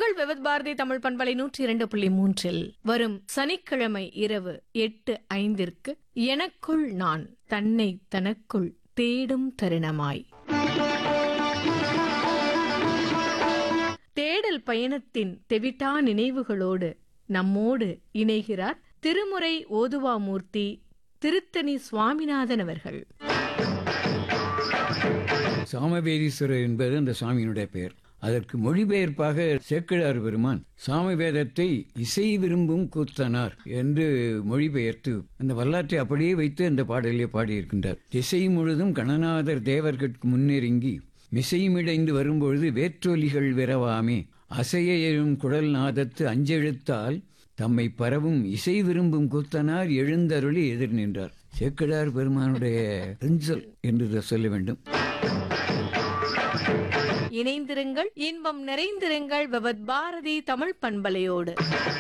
உங்கள் விவத் பாரதி தமிழ் பண்பலை நூற்றி இரண்டு புள்ளி மூன்றில் வரும் சனிக்கிழமை இரவு எட்டு ஐந்திற்கு எனக்குள் நான் தன்னை தனக்குள் தேடும் தருணமாய் தேடல் பயணத்தின் தெவிட்டா நினைவுகளோடு நம்மோடு இணைகிறார் திருமுறை ஓதுவாமூர்த்தி திருத்தணி சுவாமிநாதன் அவர்கள் சாமவேதீஸ்வரர் என்பது அந்த சாமியினுடைய பெயர் அதற்கு மொழிபெயர்ப்பாக சேக்கிழார் பெருமான் சாமவேதத்தை இசை விரும்பும் கூத்தனார் என்று மொழிபெயர்த்து அந்த வரலாற்றை அப்படியே வைத்து அந்த பாடலிலே பாடியிருக்கின்றார் திசை முழுதும் கணநாதர் தேவர்கட்கு முன்னெருங்கி மிசைமிடைந்து வரும்பொழுது வேற்றொலிகள் விரவாமே அசைய எழும் குழல் நாதத்து அஞ்செழுத்தால் தம்மை பரவும் இசை விரும்பும் கூத்தனார் எழுந்தருளி எதிர் நின்றார் சேக்கிழார் பெருமானுடைய பென்சல் என்று சொல்ல வேண்டும் இணைந்திருங்கள் இன்பம் நிறைந்திருங்கள் விவத் பாரதி தமிழ் பண்பலையோடு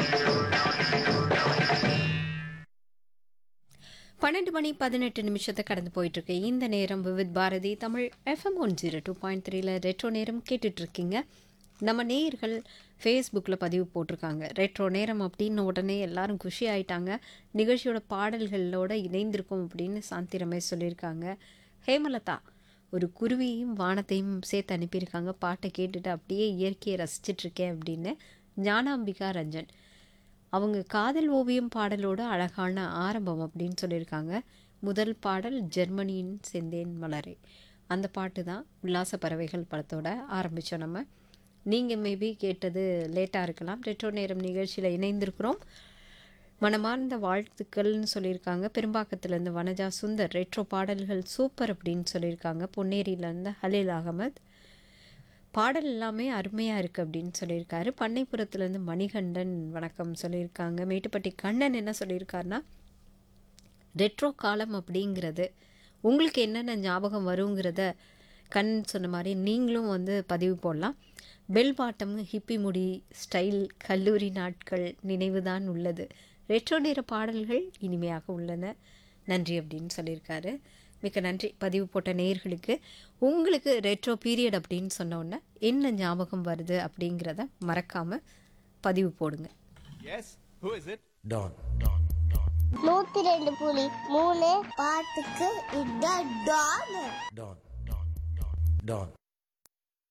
பன்னெண்டு மணி பதினெட்டு நிமிஷத்தை கடந்து போயிட்டு இருக்கு இந்த நேரம் Vividh Bharati Tamil FM one zero two point த்ரீல ரெட்ரோ நேரம் கேட்டுட்டு இருக்கீங்க நம்ம நேயர்கள் ஃபேஸ்புக்கில் பதிவு போட்டிருக்காங்க ரெட்ரோ நேரம் அப்படின்னு உடனே எல்லாரும் குஷி ஆயிட்டாங்க நிகழ்ச்சியோட பாடல்களோட இணைந்திருக்கும் அப்படின்னு சாந்தி ரமேஷ் சொல்லியிருக்காங்க ஹேமலதா ஒரு குருவியும் வானத்தையும் சேர்த்து அனுப்பியிருக்காங்க பாட்டை கேட்டுட்டு அப்படியே இயற்கையை ரசிச்சிட்டு இருக்கேன் அப்படின்னு ஞானாம்பிகா ரஞ்சன் அவங்க காதல் ஓவியம் பாடலோட அழகான ஆரம்பம் அப்படின்னு சொல்லியிருக்காங்க முதல் பாடல் ஜெர்மனியின் செந்தேன் மலரே அந்த பாட்டு தான் உல்லாச பறவைகள் படத்தோட ஆரம்பித்தோம் நம்ம நீங்கள் மேபி கேட்டது லேட்டாக இருக்கலாம் ரெட்ரோ நேரம் நிகழ்ச்சியில் இணைந்திருக்கிறோம் மனமார்ந்த வாழ்த்துக்கள்னு சொல்லியிருக்காங்க பெரும்பாக்கத்துலேருந்து வனஜா சுந்தர் ரெட்ரோ பாடல்கள் சூப்பர் அப்படின்னு சொல்லியிருக்காங்க பொன்னேரியிலேருந்து ஹலீல் அகமத் பாடல் எல்லாமே அருமையாக இருக்குது அப்படின்னு சொல்லியிருக்காரு பண்ணைப்புறத்துலேருந்து மணிகண்டன் வணக்கம் சொல்லியிருக்காங்க மேட்டுப்பட்டி கண்ணன் என்ன சொல்லியிருக்காருன்னா ரெட்ரோ காலம் அப்படிங்கிறது உங்களுக்கு என்னென்ன ஞாபகம் வருங்கிறத கண் சொன்ன மாதிரி நீங்களும் வந்து பதிவு போடலாம் பெல் பாட்டம் ஹிப்பி முடி ஸ்டைல் கல்லூரி நாட்கள் நினைவுதான் உள்ளது ரெட்ரோ நேர பாடல்கள் இனிமையாக உள்ளன நன்றி அப்படின்னு சொல்லியிருக்காரு மிக்க நன்றி பதிவு போட்ட நேயர்களுக்கு உங்களுக்கு ரெட்ரோ பீரியட் அப்படின்னு சொன்ன உடனே என்ன ஞாபகம் வருது அப்படிங்கிறத மறக்காமல் பதிவு போடுங்க Yes? Who is it? Don. நூத்தி ரெண்டு புலி மூணு பாட்டுக்கு இதான் டான் Don. Don.